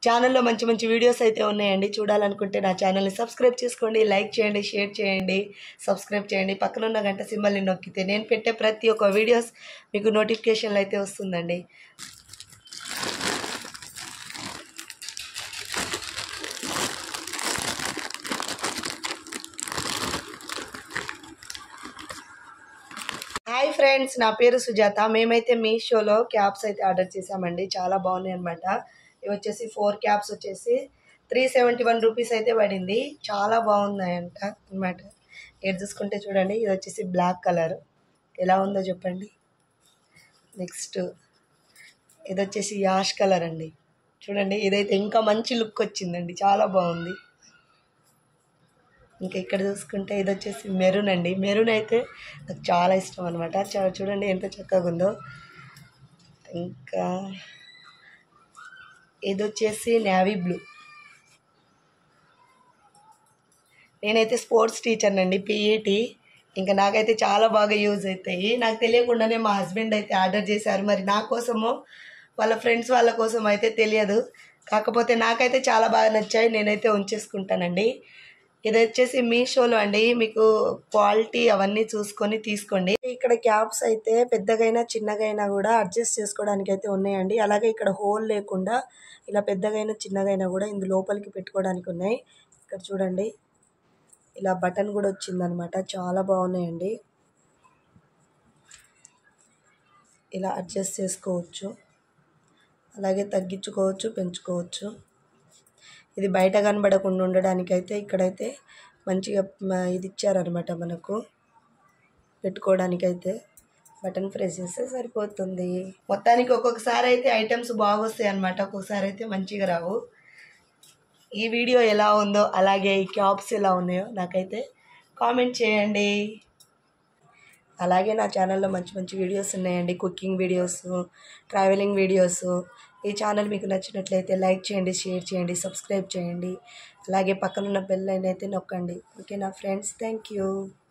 ఛానల్లో మంచి మంచి వీడియోస్ అయితే ఉన్నాయండి చూడాలనుకుంటే నా ఛానల్ని సబ్స్క్రైబ్ చేసుకోండి లైక్ చేయండి షేర్ చేయండి సబ్స్క్రైబ్ చేయండి పక్కన ఉన్న గంట సింబల్ని నొక్కితే నేను పెట్టే ప్రతి ఒక్క వీడియోస్ మీకు నోటిఫికేషన్లు అయితే వస్తుందండి హాయ్ ఫ్రెండ్స్ నా పేరు సుజాత మేమైతే మీషోలో క్యాప్స్ అయితే ఆర్డర్ చేసామండి చాలా బాగున్నాయి అనమాట ఇవి వచ్చేసి ఫోర్ క్యాప్స్ వచ్చేసి త్రీ సెవెంటీ వన్ రూపీస్ అయితే పడింది చాలా బాగున్నాయంట అనమాట ఇది చూసుకుంటే చూడండి ఇది వచ్చేసి బ్లాక్ కలర్ ఎలా ఉందో చెప్పండి నెక్స్ట్ ఇది వచ్చేసి యాష్ కలర్ అండి చూడండి ఇదైతే ఇంకా మంచి లుక్ వచ్చిందండి చాలా బాగుంది ఇంకా ఇక్కడ చూసుకుంటే ఇది వచ్చేసి మెరూన్ అండి మెరూన్ అయితే నాకు చాలా ఇష్టం అనమాట చూడండి ఎంత చక్కగా ఉందో ఇంకా ఇది వచ్చేసి నేవీ బ్లూ నేనైతే స్పోర్ట్స్ టీచర్ అండి పీఈటీ ఇంకా నాకైతే చాలా బాగా యూజ్ అవుతాయి నాకు తెలియకుండానే మా హస్బెండ్ అయితే ఆర్డర్ చేశారు మరి నా కోసము వాళ్ళ ఫ్రెండ్స్ వాళ్ళ కోసం అయితే తెలియదు కాకపోతే నాకైతే చాలా బాగా నచ్చాయి నేనైతే ఉంచేసుకుంటానండి ఇది వచ్చేసి మీషోలో అండి మీకు క్వాలిటీ అవన్నీ చూసుకొని తీసుకోండి ఇక్కడ క్యాప్స్ అయితే పెద్దగైనా చిన్నగైనా కూడా అడ్జస్ట్ చేసుకోవడానికి అయితే ఉన్నాయండి అలాగే ఇక్కడ హోల్ లేకుండా ఇలా పెద్దగైనా చిన్నగైనా కూడా ఇందు లోపలికి పెట్టుకోవడానికి ఉన్నాయి ఇక్కడ చూడండి ఇలా బటన్ కూడా వచ్చిందనమాట చాలా బాగున్నాయండి ఇలా అడ్జస్ట్ చేసుకోవచ్చు అలాగే తగ్గించుకోవచ్చు పెంచుకోవచ్చు ఇది బయట కనబడకుండా ఉండడానికైతే ఇక్కడైతే మంచిగా మ- ఇది ఇచ్చారనమాట మనకు పెట్టుకోవడానికైతే బటన్ ప్రెస్ చేస్తే సరిపోతుంది మొత్తానికి ఒక్కొక్కసారి అయితే ఐటమ్స్ బాగొస్తాయి అనమాట ఒక్కొక్కసారి అయితే మంచిగా రావు ఈ వీడియో ఎలా ఉందో అలాగే ఈ క్యాప్స్ ఎలా ఉన్నాయో నాకైతే కామెంట్ చేయండి అలాగే నా ఛానల్లో మంచి మంచి వీడియోస్ ఉన్నాయండి కుకింగ్ వీడియోస్ ట్రావెలింగ్ వీడియోస్ ఈ ఛానల్ మీకు నచ్చినట్లయితే లైక్ చేయండి షేర్ చేయండి సబ్స్క్రైబ్ చేయండి అలాగే పక్కనున్న బెల్ లైన్ అయితే నొక్కండి ఓకేనా ఫ్రెండ్స్ థ్యాంక్ యూ